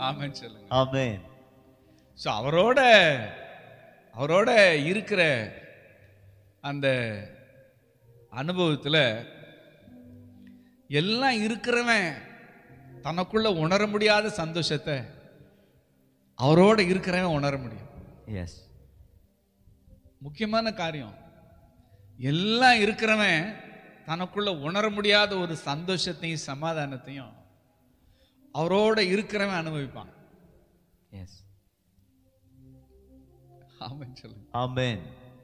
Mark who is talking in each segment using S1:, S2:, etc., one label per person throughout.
S1: ஆமென் சொல்லுங்க
S2: Amen.
S1: So அவரோட அவரோட இருக்கிற அந்த அனுபவத்தில் எல்லாம் இருக்கிறவன் தனக்குள்ள உணர முடியாத சந்தோஷத்தை அவரோட இருக்கிறவன் உணர முடியும்
S2: Yes.
S1: முக்கியமான காரியம் எல்லாம் இருக்கிறவன் தனக்குள்ள உணர முடியாத ஒரு சந்தோஷத்தையும் சமாதானத்தையும் அவரோட இருக்கிறவன் அனுபவிப்பான்
S2: Yes.
S1: ஆமென் சொல்லுங்க
S2: Amen.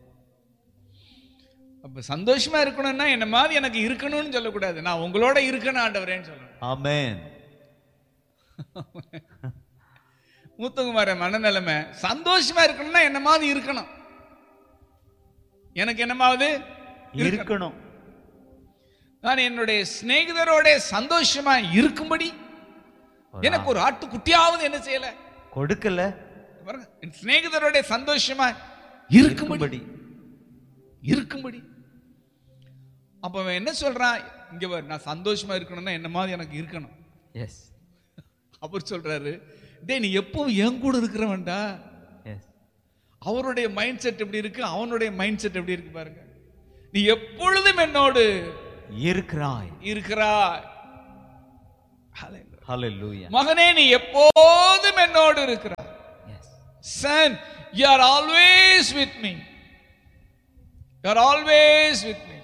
S1: அப்ப சந்தோஷமா இருக்கணும்னா என்ன மாதிரி எனக்கு இருக்கணும்னு சொல்லக்கூடாது நான் உங்களோட இருக்கணும் ஆண்டவரேன்னு சொல்லணும்
S2: Amen.
S1: மூத்தகுமார மனநிலைமை சந்தோஷமா இருக்கணும்னா என்ன மாதிரி இருக்கணும் எனக்கு என்னமாவது
S2: இருக்கணும்
S1: நான் என்னுடைய சிநேகிதரோட சந்தோஷமா இருக்கும்படி எனக்கு ஒரு ஆட்டுக்குட்டியாவது என்ன செய்யல
S2: கொடுக்கல
S1: பாருங்க, என் சிநேகிதரோட சந்தோஷமா இருக்கும்படி
S2: இருக்கும்படி
S1: இருக்கும்படி அப்ப அவன் என்ன சொல்றான் இங்க பாரு நான் சந்தோஷமா இருக்கணும்னா என்ன மாதிரி எனக்கு இருக்கணும்
S2: எஸ்
S1: அவர் சொல்றாரு டேய் நீ எப்பவும் என் கூட இருக்கிறவன்டா
S2: எஸ்
S1: அவருடைய மைண்ட் செட் எப்படி இருக்கு அவனுடைய மைண்ட் செட் எப்படி இருக்கு பாருங்க நீ எப்பொழுதும் என்னோடு
S2: இருக்கிறாய்
S1: இருக்கிறாய் Hallelujah.
S2: ஹalleluya
S1: மகனே நீ எப்போதும் என்னோடு இருக்கிறாய்
S2: yes
S1: son you are always with me you are always with me